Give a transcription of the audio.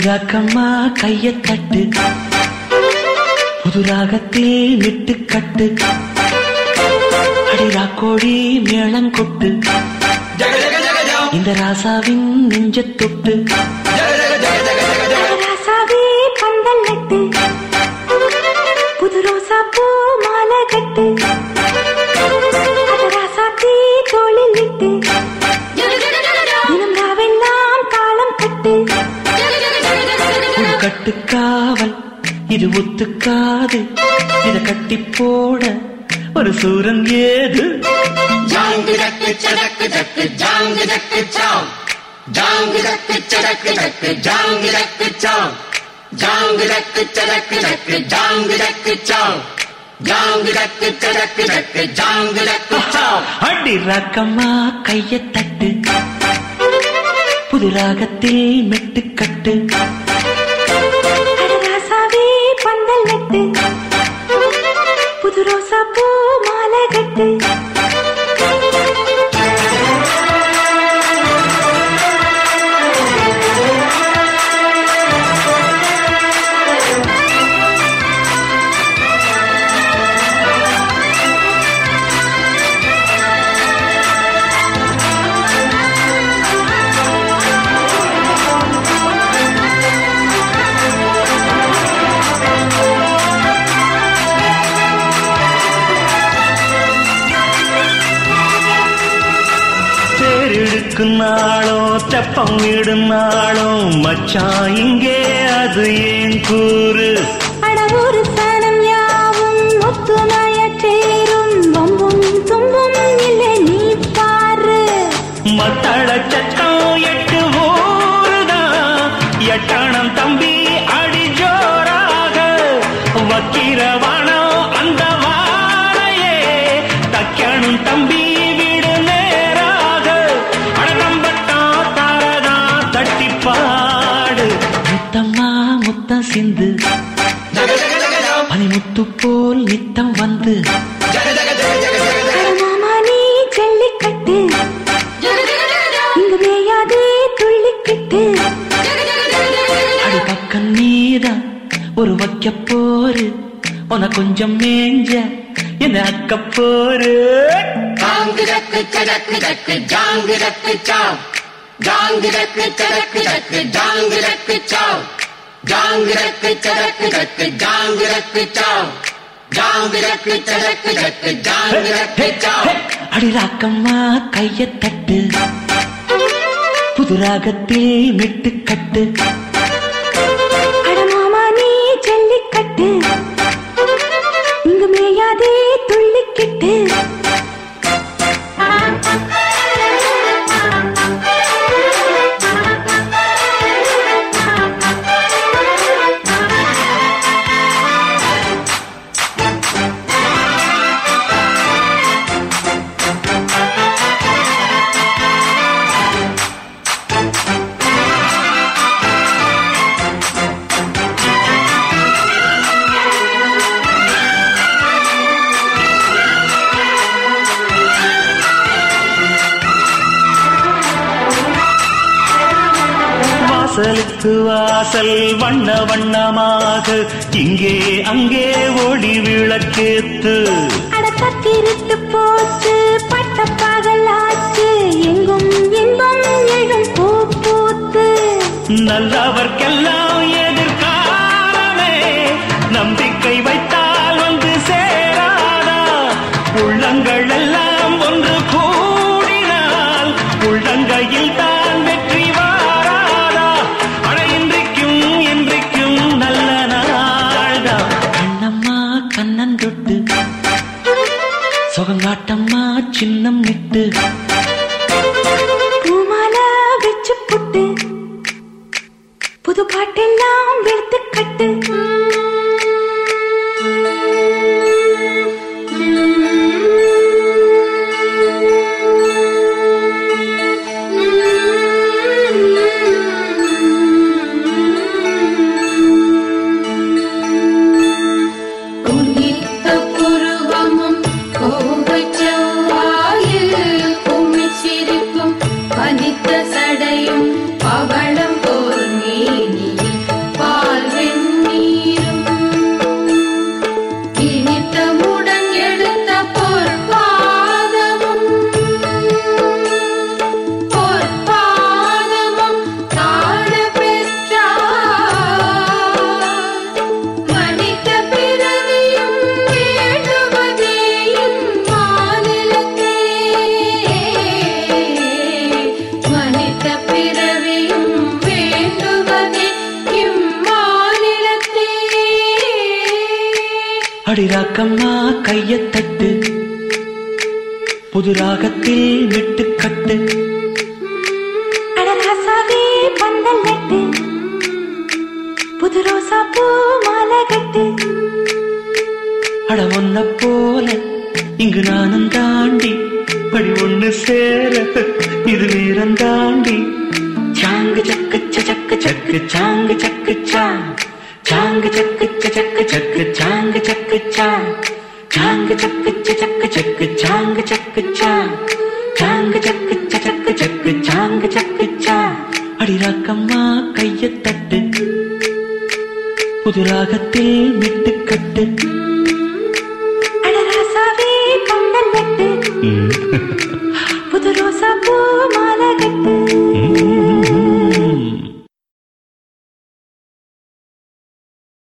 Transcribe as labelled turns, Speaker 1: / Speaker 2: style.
Speaker 1: அடிராக்கம்மா கைய தட்டு புதுராகத்தில் விட்டு கட்டு அடிராக்கோடி மேளம் கொட்டு இந்த ராசாவின் நெஞ்ச தொட்டு
Speaker 2: ராசாவே பந்தல் நட்டு புது ரோசா பூ மாலை கட்டு அட ராசாத்தி தோளில் விட்டு தினம் ராவெல்லாம் தாளம் கட்டு
Speaker 1: ஒரு கட்டுக்காவல் இது ஒத்துக்காது இத கட்டி போட ஒரு சூரன் ஏது
Speaker 3: Jang dak chadak dak jang dak chow. Jang dak chadak dak jang dak chow. Jang dak chadak dak jang dak chow. Jang dak chadak dak jang dak chow.
Speaker 1: அடி ராக்கம்மா கைய தட்டு புது ராகத்தில் மெட்டு கட்டு
Speaker 2: அட ராசாவே பந்தல் நட்டு புது ரோசா பூ மாலை கட்டு
Speaker 1: தேரிழுக்கும் நாளோ தெப்பம் விடும் நாளோ மச்சான் இங்கே அது ஏன் கூறு
Speaker 2: அட ஒரு சனம் யாவும் ஒத்துமைய சேரும் வம்பும் தும்பும் இல்லை நீ பாரு
Speaker 1: மத்தள சட்டம் எட்டு ஊருதான் எட்டணம் தம்பி அடி ஜோராக வக்கிரவானம் அந்த வாழையே தக்கணும் தம்பி வீடு நேராக அடநம்பட்டா தாரதா தட்டி பாடு முத்தம்மா முத்தம் சிந்து பனிமுத்து போல் நித்தம் வந்து
Speaker 2: அட மாமா நீ ஜல்லிக்கட்டு இங்கு மேயாதே துள்ளிக்கிட்டு
Speaker 1: அடி பக்கம் நீதான் ஒரு வைக்க போரு உன கொஞ்சம் மேஞ்ச என்ன அக்க போரு
Speaker 3: Jang dak chadak dak jang dak chow. Jang dak chadak dak jang dak chow. Jang dak chadak dak jang dak chow. Jang dak chadak dak jang dak chow.
Speaker 1: அடி ராக்கம்மா கைய தட்டு புது ராகத்தில் மிட்டு கட்டு
Speaker 2: அட மாமா நீ ஜல்லிக்கட்டு இங்கு மேயாதே துள்ளிக்கிட்டு
Speaker 1: வாசலுக்கு வாசல் வண்ண வண்ணமாக இங்கே அங்கே ஓடி விளக்கேத்து
Speaker 2: அட பத்திருட்டு போச்சு பட்ட பகலாச்சு எங்கும் இன்பம் எழும் பூ பூத்து
Speaker 1: நல்லவர்க்கெல்லாம் எதிர்காலமே நம்பிக்கை வைத்தால் வந்து சேராதா உள்ளங்கள் எல்லாம் ஒன்று கூடினால் உள்ளங்கையில் தான் வெற்றி வாராதா அட இன்றைக்கும் இன்றைக்கும் நல்ல நாள்தான் கண்ணம்மா கண்ணன் தொட்டு சுகங்காட்டம்மா சின்னம் விட்டு
Speaker 2: பூமாலா வச்சு புட்டு புது பாட்டெல்லாம் வெளுத்து கட்டு
Speaker 4: உன்னித்த புருவமும் கோபச் செவ்வாயில் குமிச்சிருக்கும் பனித்த சடையும் பவளம் போல் மேனியில்
Speaker 1: ராக்கம்மா கைய தட்டு புது ராகத்தில் விட்டு கட்டு
Speaker 2: அடராசாவே பந்தல் நட்டு புது ரோசா பூ மாலை கட்டு
Speaker 1: அட ஒன்ன போல இங்கு நானும் தாண்டி படி ஒண்ணு சேர இது நேரம் தாண்டி சாங்கு சக்கு சக்கு சக்கு சாங்கு சக்கு சா சாங்கு சக்கு சக்கு சக்கு சாங்கு சக்கு சா சாங்கு சக்கு சக்கு சக்கு சாங்கு சக்கு சா சாங்கு சக்கு சக்கு சக்கு சாங்கு சக்கு சா அடி ராக்கம்மா கைய தட்டு புது ராகத்தில் விட்டு கட்டு
Speaker 2: அடராசாவே பந்தல் நட்டு
Speaker 1: ம்.